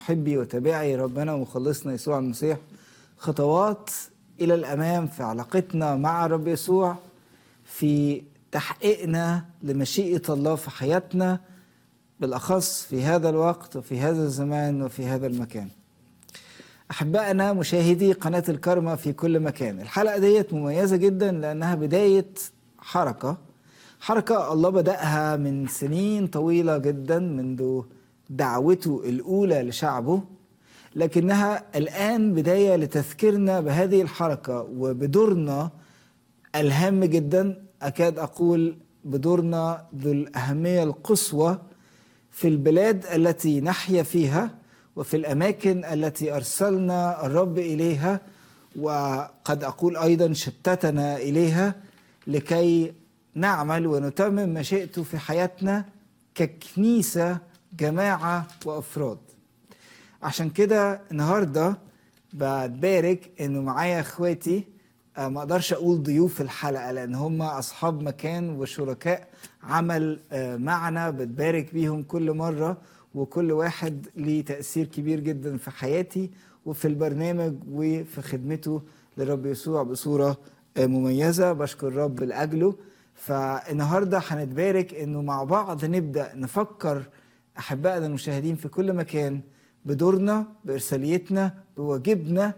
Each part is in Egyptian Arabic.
محبي وتابعي ربنا ومخلصنا يسوع المسيح خطوات إلى الأمام في علاقتنا مع الرب يسوع في تحقيقنا لمشيئة الله في حياتنا بالأخص في هذا الوقت وفي هذا الزمان وفي هذا المكان أحبائنا مشاهدي قناة الكرمة في كل مكان الحلقة ديت مميزة جدا لأنها بداية حركة حركة الله بدأها من سنين طويلة جدا منذ دعوته الأولى لشعبه لكنها الآن بداية لتذكيرنا بهذه الحركة وبدورنا الهام جدا أكاد أقول بدورنا ذو الأهمية القصوى في البلاد التي نحيا فيها وفي الأماكن التي أرسلنا الرب إليها وقد أقول أيضا شتتنا إليها لكي نعمل ونتمم مشيئته في حياتنا ككنيسة جماعة وأفراد عشان كده النهاردة بتبارك إنه معايا إخواتي آه، ما أقدرش أقول ضيوف الحلقة لأن هم أصحاب مكان وشركاء عمل آه، معنا بتبارك بيهم كل مرة وكل واحد ليه تأثير كبير جدا في حياتي وفي البرنامج وفي خدمته للرب يسوع بصورة آه، مميزة بشكر الرب لأجله فالنهاردة هنتبارك إنه مع بعض نبدأ نفكر أحبائنا المشاهدين في كل مكان بدورنا بإرساليتنا بواجبنا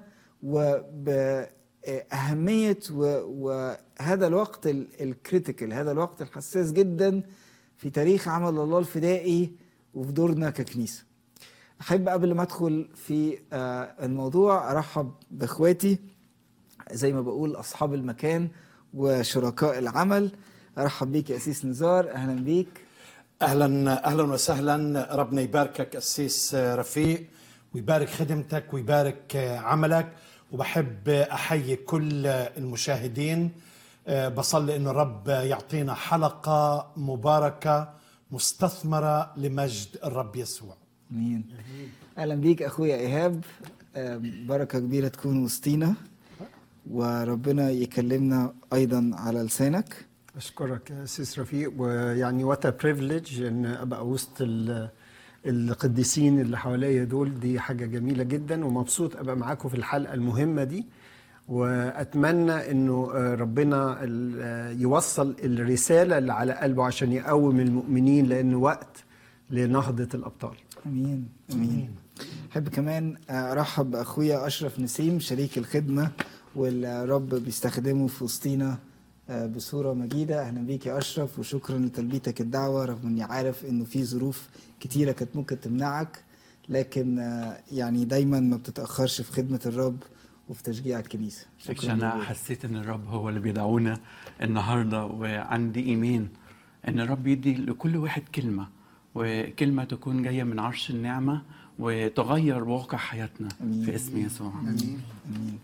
وبأهمية وهذا الوقت ال- الكريتيكال هذا الوقت الحساس جدا في تاريخ عمل الله الفدائي وفي دورنا ككنيسة أحب قبل ما أدخل في آه، الموضوع أرحب بإخواتي زي ما بقول أصحاب المكان وشركاء العمل أرحب بيك يا أسيس نزار أهلا بيك اهلا اهلا وسهلا ربنا يباركك السيس رفيق ويبارك خدمتك ويبارك عملك وبحب احيي كل المشاهدين بصلي انه الرب يعطينا حلقه مباركه مستثمره لمجد الرب يسوع امين اهلا بيك اخويا ايهاب آم، بركه كبيره تكون وسطينا وربنا يكلمنا ايضا على لسانك أشكرك يا سيس رفيق ويعني وات بريفليج إن أبقى وسط ال- القديسين اللي حواليا دول دي حاجة جميلة جدا ومبسوط أبقى معاكم في الحلقة المهمة دي وأتمنى إنه آه، ربنا ال- آه، يوصل الرسالة اللي على قلبه عشان يقوم المؤمنين لأن وقت لنهضة الأبطال امين امين احب كمان ارحب باخويا اشرف نسيم شريك الخدمه والرب بيستخدمه في وسطينا آه، بصوره مجيده اهلا بيك يا اشرف وشكرا لتلبيتك الدعوه رغم اني عارف انه في ظروف كتيره كانت ممكن تمنعك لكن آه، يعني دايما ما بتتاخرش في خدمه الرب وفي تشجيع الكنيسه فكرة أنا ليك. حسيت إن الرب هو اللي بيدعونا النهاردة وعندي إيمان إن الرب يدي لكل واحد كلمة وكلمة تكون جاية من عرش النعمة وتغير واقع حياتنا أمين. في اسم يسوع امين امين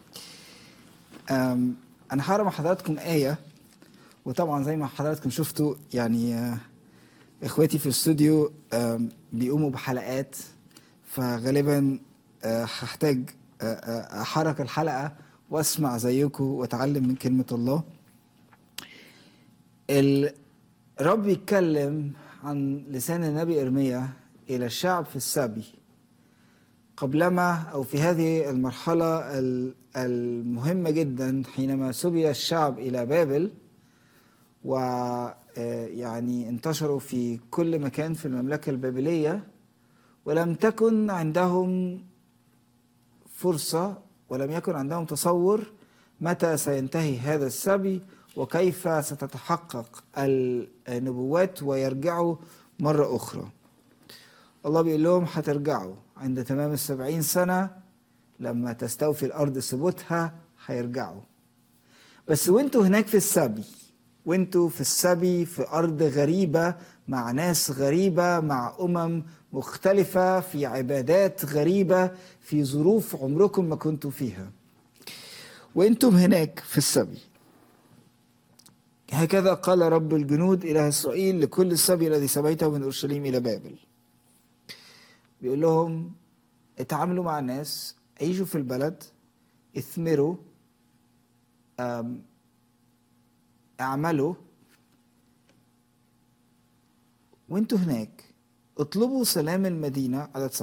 أم، انا هقرا مع حضراتكم ايه وطبعا زي ما حضراتكم شفتوا يعني آه، اخواتي في الاستوديو آم، بيقوموا بحلقات فغالبا آه، هحتاج آه، آه، احرك الحلقه واسمع زيكم واتعلم من كلمه الله الرب يتكلم عن لسان النبي ارميا الى الشعب في السبي قبلما او في هذه المرحله ال- المهمه جدا حينما سبي الشعب الى بابل ويعني انتشروا في كل مكان في المملكه البابليه ولم تكن عندهم فرصه ولم يكن عندهم تصور متى سينتهي هذا السبي وكيف ستتحقق النبوات ويرجعوا مره اخرى الله بيقول لهم هترجعوا عند تمام السبعين سنة لما تستوفي الأرض ثبوتها هيرجعوا بس وانتوا هناك في السبي وانتوا في السبي في أرض غريبة مع ناس غريبة مع أمم مختلفة في عبادات غريبة في ظروف عمركم ما كنتوا فيها وانتم هناك في السبي هكذا قال رب الجنود إله إسرائيل لكل السبي الذي سبيته من أورشليم إلى بابل بيقول لهم اتعاملوا مع الناس عيشوا في البلد اثمروا أم، اعملوا وانتوا هناك اطلبوا سلام المدينة عدد